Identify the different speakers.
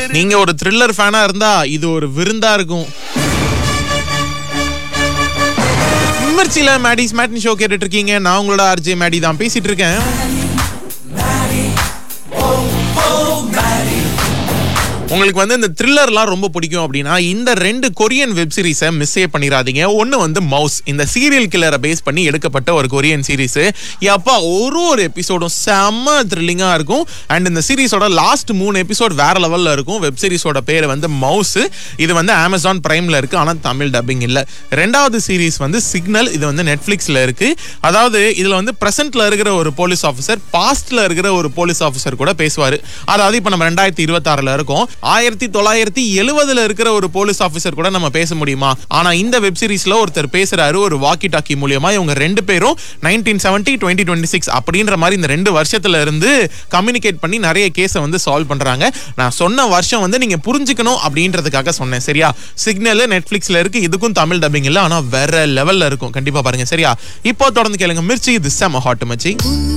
Speaker 1: நீங்க ஒரு த்ரில்லர் ஃபேனா இருந்தா இது ஒரு விருந்தா இருக்கும் மிர்ச்சில மேடிஸ் மேட்னி ஷோ கேட்டுட்டு இருக்கீங்க நான் உங்களோட ஆர்ஜே மேடி தான் பேசிட்டு இருக்கேன் உங்களுக்கு வந்து இந்த த்ரில்லர்லாம் ரொம்ப பிடிக்கும் அப்படின்னா இந்த ரெண்டு கொரியன் வெப் சீரிஸை மிஸ்ஸே பண்ணிடாதீங்க ஒன்று வந்து மவுஸ் இந்த சீரியல் கில்லரை பேஸ் பண்ணி எடுக்கப்பட்ட ஒரு கொரியன் சீரிஸ் அப்பா ஒரு ஒரு எபிசோடும் செம்ம த்ரில்லிங்காக இருக்கும் அண்ட் இந்த சீரிஸோட லாஸ்ட் மூணு எபிசோட் வேற லெவலில் இருக்கும் வெப் சீரிஸோட பேர் வந்து மவுஸ் இது வந்து அமேசான் பிரைமில் இருக்கு ஆனால் தமிழ் டப்பிங் இல்லை ரெண்டாவது சீரிஸ் வந்து சிக்னல் இது வந்து நெட்ஃப்ளிக்ஸில் இருக்கு அதாவது இதில் வந்து ப்ரெசென்ட்ல இருக்கிற ஒரு போலீஸ் ஆஃபீஸர் பாஸ்ட்ல இருக்கிற ஒரு போலீஸ் ஆஃபீஸர் கூட பேசுவார் அதாவது இப்போ நம்ம ரெண்டாயிரத்தி இருபத்தாறுல இருக்கோம் ஆயிரத்தி தொள்ளாயிரத்தி எழுவதுல இருக்கிற ஒரு போலீஸ் ஆஃபீஸர் கூட நம்ம பேச முடியுமா ஆனா இந்த வெப் சீரிஸ்ல ஒருத்தர் பேசுறாரு ஒரு வாக்கி டாக்கி மூலியமா இவங்க ரெண்டு பேரும் nineteen seventy twenty twenty six அப்படின்ற மாதிரி இந்த ரெண்டு வருஷத்துல இருந்து கம்யூனிகேட் பண்ணி நிறைய கேஸை வந்து சால்வ் பண்றாங்க நான் சொன்ன வருஷம் வந்து நீங்க புரிஞ்சுக்கணும் அப்படின்றதுக்காக சொன்னேன் சரியா சிக்னல் நெட்ஃபிளிக்ஸ்ல இருக்கு இதுக்கும் தமிழ் டப்பிங் இல்ல ஆனா வேற லெவல்ல இருக்கும் கண்டிப்பா பாருங்க சரியா இப்போ தொடர்ந்து கேளுங்க மிர்ச்சி இது செம ஹாட் மச்சி